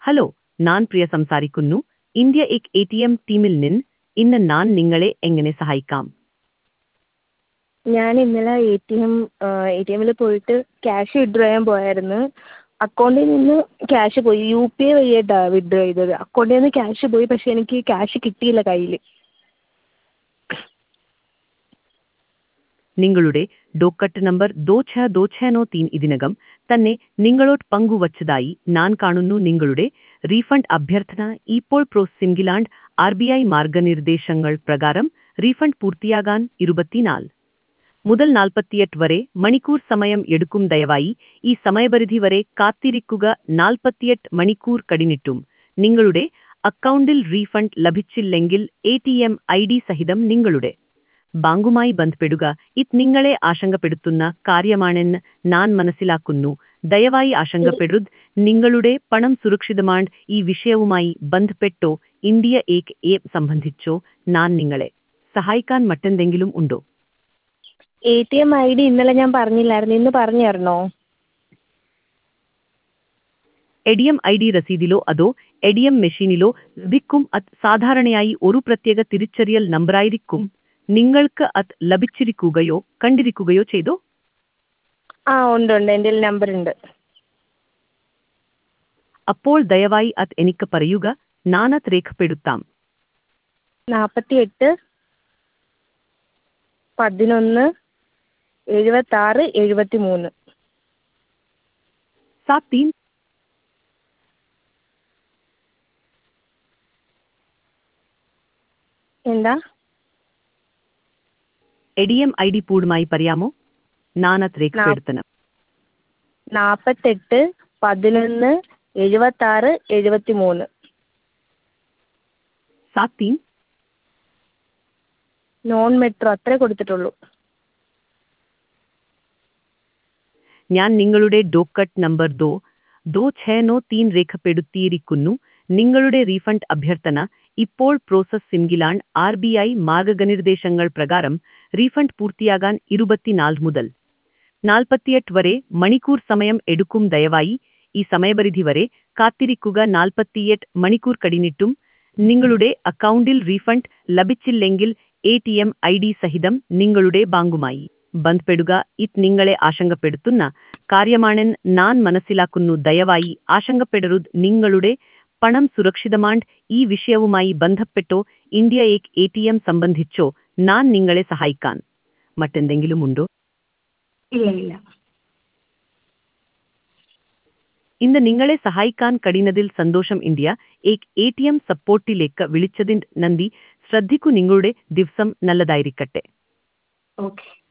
hello ഞാൻ പ്രിയ സംസാരിക്കുന്നു India Ek A T M ടീമിൽ നിന്ന് ഇന്ന് ഞാൻ നിങ്ങളെ എങ്ങനെ സഹായിക്കാം ഞാൻ ഇന്നലെ A T M A T എമ്മിൽ പോയിട്ട് ക്യാഷ് വിഡ്രോ ചെയ്യാൻ പോയായിരുന്നു അക്കൗണ്ടിൽ നിന്ന് ക്യാഷ് പോയി യു പി ഐ വഴിയായിട്ടാണ് വിഡ്രോ ചെയ്തത് അക്കൗണ്ടിൽ നിന്ന് ക്യാഷ് പോയി പക്ഷേ എനിക്ക് ക്യാഷ് കിട്ടിയില്ല കയ്യിൽ നിങ്ങളുടെ ഡോക്കറ്റ് നമ്പർ ദോ ഛ ദോ ഛ നോ തീൻ ഇതിനകം തന്നെ നിങ്ങളോട് പങ്കുവച്ചതായി ഞാൻ കാണുന്നു നിങ്ങളുടെ റീഫണ്ട് അഭ്യർത്ഥന ഇപ്പോൾ പ്രോസസ്സിംഗിലാണ്ട് ആർ ബി ഐ മാർഗനിർദ്ദേശങ്ങൾ പ്രകാരം റീഫണ്ട് പൂർത്തിയാകാൻ ഇരുപത്തിനാല് മുതൽ നാൽപ്പത്തിയെട്ട് വരെ മണിക്കൂർ സമയം എടുക്കും ദയവായി ഈ സമയപരിധി വരെ കാത്തിരിക്കുക നാൽപ്പത്തിയെട്ട് മണിക്കൂർ കടിഞ്ഞിട്ടും നിങ്ങളുടെ അക്കൗണ്ടിൽ റീഫണ്ട് ലഭിച്ചില്ലെങ്കിൽ A T M I D സഹിതം നിങ്ങളുടെ ബാങ്കുമായി ബന്ധപ്പെടുക ഇത് നിങ്ങളെ ആശങ്കപ്പെടുത്തുന്ന കാര്യമാണെന്ന് ഞാൻ മനസ്സിലാക്കുന്നു ദയവായി ആശങ്കപ്പെടരുത് നിങ്ങളുടെ പണം സുരക്ഷിതമാണ് ഈ വിഷയവുമായി ബന്ധപ്പെട്ടോ ഇന്ത്യ ഏക് എ സംബന്ധിച്ചോ ഞാൻ നിങ്ങളെ സഹായിക്കാൻ മറ്റെന്തെങ്കിലും ഉണ്ടോ A T M I D ഇന്നലെ ഞാൻ പറഞ്ഞില്ലായിരുന്നു ഇന്ന് പറഞ്ഞായിരുന്നോ എഡിഎം ഐ ഡി രസീതിലോ അതോ എഡിഎം മെഷീനിലോ ലഭിക്കും അത് സാധാരണയായി ഒരു പ്രത്യേക തിരിച്ചറിയൽ നമ്പറായിരിക്കും നിങ്ങൾക്ക് അത് ലഭിച്ചിരിക്കുകയോ കണ്ടിരിക്കുകയോ ചെയ്തോ ആ ഉണ്ട് ഉണ്ട് എൻ്റെ കയ്യിൽ നമ്പർ ഉണ്ട് അപ്പോൾ ദയവായി അത് എനിക്ക് പറയുക ഞാൻ അത് രേഖപ്പെടുത്താം നാൽപ്പത്തി എട്ട് പതിനൊന്ന് എഴുപത്താറ് എഴുപത്തി മൂന്ന് सात तीन എന്താ എഡിഎം ഐ ഡി പൂർണ്ണമായി പറയാമോ ഞാൻ അത് രേഖപ്പെടുത്തണം നാൽപ്പത്തെട്ട് പതിനൊന്ന് എഴുപത്താറ് എഴുപത്തി മൂന്ന് സാത് തീൻ നോൺ മെട്രോ അത്രേ കൊടുത്തിട്ടുള്ളൂ ഞാൻ നിങ്ങളുടെ ഡോക്കറ്റ് നമ്പർ ദോ ദോ ഛ നോ തീൻ രേഖപ്പെടുത്തിയിരിക്കുന്നു നിങ്ങളുടെ റീഫണ്ട് അഭ്യർത്ഥന ഇപ്പോൾ പ്രോസസ്സിംഗിലാണ് ആർ ബി ഐ മാർഗനിർദ്ദേശങ്ങൾ പ്രകാരം റീഫണ്ട് പൂർത്തിയാകാൻ ഇരുപത്തിനാല് മുതൽ നാൽപ്പത്തിയെട്ട് വരെ മണിക്കൂർ സമയം എടുക്കും ദയവായി ഈ സമയപരിധി വരെ കാത്തിരിക്കുക നാൽപ്പത്തിയെട്ട് മണിക്കൂർ കടിഞ്ഞിട്ടും നിങ്ങളുടെ അക്കൗണ്ടിൽ റീഫണ്ട് ലഭിച്ചില്ലെങ്കിൽ A T M I D സഹിതം നിങ്ങളുടെ ബാങ്കുമായി ബന്ധപ്പെടുക ഇത് നിങ്ങളെ ആശങ്കപ്പെടുത്തുന്ന കാര്യമാണെന്ന് ഞാൻ മനസ്സിലാക്കുന്നു ദയവായി ആശങ്കപ്പെടരുത് നിങ്ങളുടെ പണം സുരക്ഷിതമാണ് ഈ വിഷയവുമായി ബന്ധപ്പെട്ടോ India Ek A T M സംബന്ധിച്ചോ ഞാൻ നിങ്ങളെ സഹായിക്കാൻ മറ്റെന്തെങ്കിലും ഉണ്ടോ ഇല്ല ഇല്ല ഇന്ന് നിങ്ങളെ സഹായിക്കാൻ കഴിയുന്നതിൽ സന്തോഷം India Ek A T M സപ്പോർട്ടിലേക്ക് വിളിച്ചതിന് നന്ദി ശ്രദ്ധിക്കൂ നിങ്ങളുടെ ദിവസം നല്ലതായിരിക്കട്ടെ ഓക്കെ